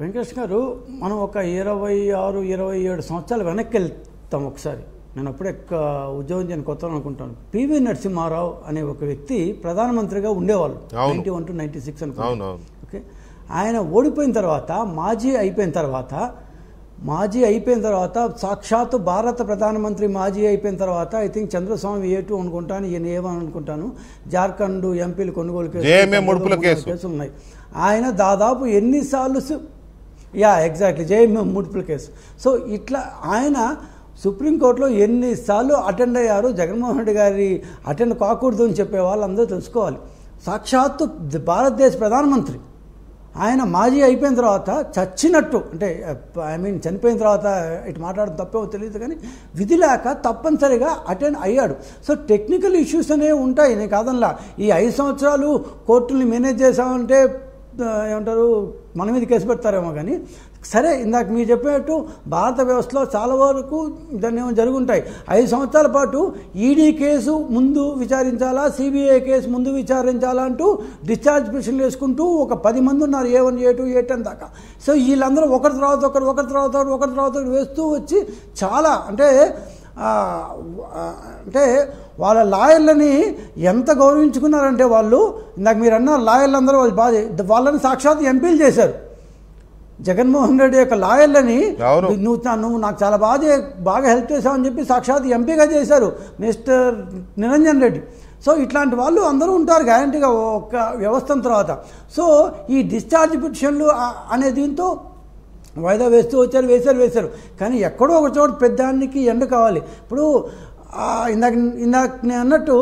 వెంకటేష్ గారు మనం ఒక ఇరవై ఆరు ఇరవై ఏడు సంవత్సరాలు వెనక్కి వెళ్తాం ఒకసారి నేను అప్పుడే క- ఉద్యోగం చేయని కొత్త అనుకుంటాను పివి నరసింహారావు అనే ఒక వ్యక్తి ప్రధానమంత్రిగా ఉండేవాళ్ళు అవును. Ninety one to ninety six అనుకుంటాను అవునవును ఓకే ఆయన ఓడిపోయిన తర్వాత మాజీ అయిపోయిన తర్వాత మాజీ అయిపోయిన తర్వాత సాక్షాత్తు భారత ప్రధానమంత్రి మాజీ అయిపోయిన తర్వాత I think Chandraswami A two అనుకుంటాను ఈయన ఏమని అనుకుంటాను జార్ఖండ్ ఎంపీలు కొనుగోలు కేసు JMA ముడుపుల కేసు. కేసులు ఉన్నాయి ఆయన దాదాపు ఎన్నిసార్లు సు- యా ఎగ్జాక్ట్లీ జేఎంఎం ముడుపుల కేసు సో ఇట్లా ఆయన సుప్రీంకోర్టులో ఎన్నిసార్లు అటెండ్ అయ్యారు జగన్మోహన్ రెడ్డి గారి అటెండ్ కాకూడదు అని చెప్పే వాళ్ళందరూ తెలుసుకోవాలి సాక్షాత్తు ద- భారతదేశ ప్రధానమంత్రి ఆయన మాజీ అయిపోయిన తర్వాత చచ్చినట్టు అంటే ఐ మీన్ చనిపోయిన తర్వాత ఇటు మాట్లాడడం తప్పేమో తెలియదు కానీ విధి లేక తప్పనిసరిగా అటెండ్ అయ్యాడు సో టెక్నికల్ ఇష్యూస్ అనేవి ఉంటాయి నేను కాదనలా ఈ ఐదు సంవత్సరాలు కోర్టుల్ని మేనేజ్ చేసామంటే ఆ, ఏమంటారు మన మీద కేసు పెడతారేమో కానీ సరే ఇందాక మీరు చెప్పినట్టు భారత వ్యవస్థలో చాలా వరకు దాన్ని ఏమో జరుగుంటాయి ఐదు సంవత్సరాల పాటు ఈడీ కేసు ముందు విచారించాలా సిబిఐ కేసు ముందు విచారించాలా అంటూ డిశ్చార్జ్ పిటిషన్లు వేసుకుంటూ ఒక పది మంది ఉన్నారు A one A two A ten దాకా సో వీళ్ళందరూ ఒకరి తర్వాత ఒకరు ఒకరి తర్వాత ఒకరు ఒకరి తర్వాత ఒకరు వేస్తూ వచ్చి చాలా అంటే ఆ, ఆ, అంటే వాళ్ళ లాయర్లని ఎంత గౌరవించుకున్నారంటే వాళ్ళు ఇందాక మీరు అన్నారు లాయర్లు అందరూ వాళ్ళు బాధ వాళ్ళని సాక్షాత్ ఎంపీలు చేశారు జగన్మోహన్ రెడ్డి యొక్క లాయర్లని అవును. నువ్వు నా- నువ్వు నాకు చాలా బాగా బాగా హెల్ప్ చేశావని చెప్పి సాక్షాత్ ఎంపీగా చేశారు మిస్టర్ నిరంజన్ రెడ్డి సో ఇట్లాంటి వాళ్ళు అందరూ ఉంటారు గ్యారంటీగా ఒక వ్యవస్థ తర్వాత సో ఈ డిశ్చార్జ్ పిటిషన్లు ఆ- అనే దీంతో వాయిదా వేస్తూ వచ్చారు వేశారు వేశారు కానీ ఎక్కడో ఒక చోట పెద్దానికి ఎండ కావాలి ఇప్పుడు ఆ, ఇందాక ఇందాక నేను అన్నట్టు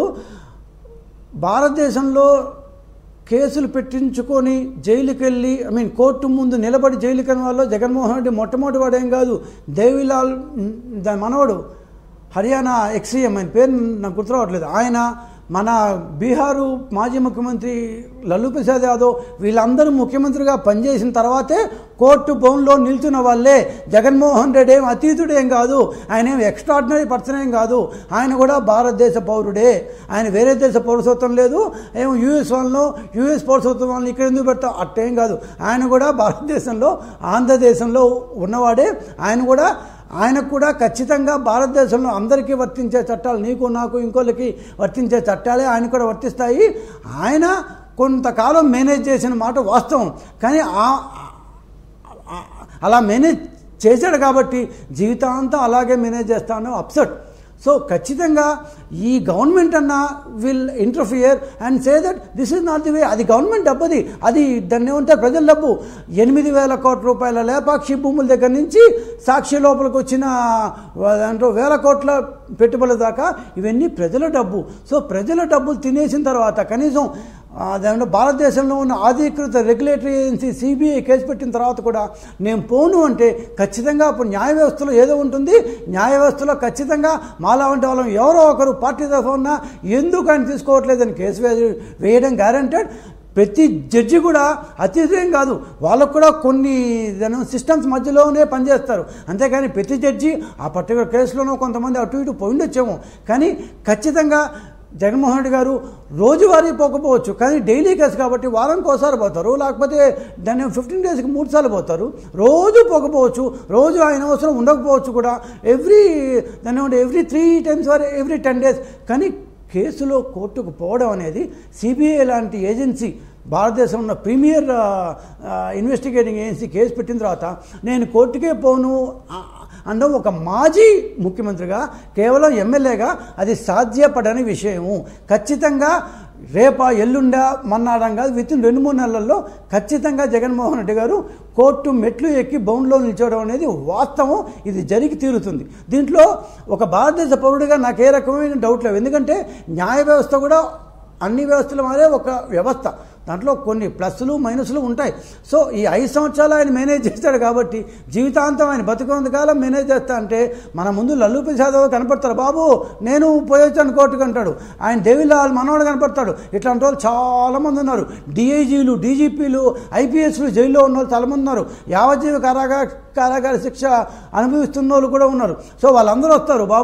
భారతదేశంలో కేసులు పెట్టించుకొని జైలుకి వెళ్ళి ఐ మీన్ కోర్టు ముందు నిలబడి జైలుకి వెళ్ళిన వాళ్ళు జగన్మోహన్ రెడ్డి మొట్టమొదటి వాడు ఏం కాదు దేవిలాల్ మ్, దాని మనవడు హర్యానా ఎక్సీఎం ఆయన పేరు నాకు గుర్తు రావట్లేదు ఆయన మన బీహారు మాజీ ముఖ్యమంత్రి లల్లు ప్రసాద్ యాదవ్ వీళ్ళందరూ ముఖ్యమంత్రిగా పనిచేసిన తర్వాతే కోర్టు భవన్లో నిల్చున్న వాళ్ళే జగన్మోహన్ రెడ్డి ఏం అతీతుడేం కాదు ఆయన ఏం ఎక్స్ట్రాడినరీ పర్సన్ ఏం కాదు ఆయన కూడా భారతదేశ పౌరుడే ఆయన వేరే దేశ పౌరసత్వం లేదు ఏం యూఎస్ వాళ్ళను యూఎస్ పౌరసత్వం వాళ్ళని ఇక్కడ ఎందుకు పెడతాం అట్టేం కాదు ఆయన కూడా భారతదేశంలో ఆంధ్రదేశంలో ఉన్నవాడే ఆయన కూడా ఆయనకు కూడా ఖచ్చితంగా భారతదేశంలో అందరికీ వర్తించే చట్టాలు నీకు నాకు ఇంకోళ్ళకి వర్తించే చట్టాలే ఆయన కూడా వర్తిస్తాయి ఆయన కొంతకాలం మేనేజ్ చేసిన మాట వాస్తవం కానీ ఆ ఆ- అలా మేనేజ్ చేశాడు కాబట్టి జీవితాంతం అలాగే మేనేజ్ చేస్తాను అప్సెట్ సో ఖచ్చితంగా ఈ గవర్నమెంట్ అన్న will interfere and say that this is not the way అది గవర్నమెంట్ డబ్బు అది అది దాన్ని ఏమంటారు ప్రజల డబ్బు ఎనిమిది వేల కోట్ల రూపాయల లేపాక్షి భూముల దగ్గర నుంచి సాక్షి లోపలికి వచ్చిన దాంట్లో వేల కోట్ల పెట్టుబడుల దాకా ఇవన్నీ ప్రజల డబ్బు సో ప్రజల డబ్బులు తినేసిన తర్వాత కనీసం ఆ, దాంట్లో భారతదేశంలో ఉన్న అధీకృత రెగ్యులేటరీ ఏజెన్సీ సిబిఐ కేసు పెట్టిన తర్వాత కూడా నేను పోను అంటే ఖచ్చితంగా అప్పుడు న్యాయ వ్యవస్థలో ఏదో ఉంటుంది న్యాయ వ్యవస్థలో ఖచ్చితంగా మాలా వంటి వాళ్ళం ఎవరో ఒకరు పార్టీ తరఫున ఉన్నా ఎందుకు ఆయన తీసుకోవట్లేదని కేసు వే- వేయడం గ్యారంటెడ్ ప్రతి జడ్జి కూడా అతిథేయం కాదు వాళ్ళకు కూడా కొన్ని దాని సిస్టమ్స్ మధ్యలోనే పనిచేస్తారు అంతేకాని ప్రతి జడ్జి ఆ పర్టికులర్ కేసులోనూ కొంతమంది అటు ఇటు పోయి ఉండొచ్చేమో కానీ ఖచ్చితంగా జగన్మోహన్ రెడ్డి గారు రోజువారీ పోకపోవచ్చు కానీ డైలీ కేసు కాబట్టి వారానికి ఒకసారి పోతారు లేకపోతే దాన్ని ఫిఫ్టీన్ డేస్కి మూడు సార్లు పోతారు రోజు పోకపోవచ్చు రోజు ఆయన అవసరం ఉండకపోవచ్చు కూడా ఎవ్రీ దాన్ని ఏమంటే ఎవ్రీ త్రీ టైమ్స్ వర్ ఎవ్రీ టెన్ డేస్ కానీ కేసులో కోర్టుకు పోవడం అనేది సిబిఐ లాంటి ఏజెన్సీ భారతదేశంలో ఉన్న ప్రీమియర్ ఇన్వెస్టిగేటింగ్ ఏజెన్సీ కేసు పెట్టిన తర్వాత నేను కోర్టుకే పోను ఆ, అనడం ఒక మాజీ ముఖ్యమంత్రిగా కేవలం ఎమ్మెల్యేగా అది సాధ్యపడని విషయము ఖచ్చితంగా రేపా ఎల్లుండా మన్నాడం కాదు విత్ ఇన్ రెండు మూడు నెలల్లో ఖచ్చితంగా జగన్మోహన్ రెడ్డి గారు కోర్టు మెట్లు ఎక్కి బౌండ్లో నిల్చోవడం అనేది వాస్తవం ఇది జరిగి తీరుతుంది దీంట్లో ఒక భారతదేశ పౌరుడిగా నాకు ఏ రకమైన డౌట్ లేవు ఎందుకంటే న్యాయ వ్యవస్థ కూడా అన్ని వ్యవస్థల మారే ఒక వ్యవస్థ దాంట్లో కొన్ని ప్లస్లు మైనస్లు ఉంటాయి సో ఈ ఐదు సంవత్సరాలు ఆయన మేనేజ్ చేస్తాడు కాబట్టి జీవితాంతం ఆయన బతుకున్నంత కాలం మేనేజ్ చేస్తా అంటే మన ముందు లల్లు ప్రసాద్ కనపడతారు బాబు నేను పోయొచ్చాను కోర్టుకు అంటాడు ఆయన దేవిలాల్ మనవాడు కనపడతాడు ఇట్లాంటి వాళ్ళు చాలామంది ఉన్నారు డిఐజీలు డీజీపీలు ఐపీఎస్లు జైల్లో ఉన్న వాళ్ళు చాలామంది ఉన్నారు యావజ్జీవ కారాగార కారాగార శిక్ష అనుభవిస్తున్న వాళ్ళు కూడా ఉన్నారు సో వాళ్ళందరూ వస్తారు బాబు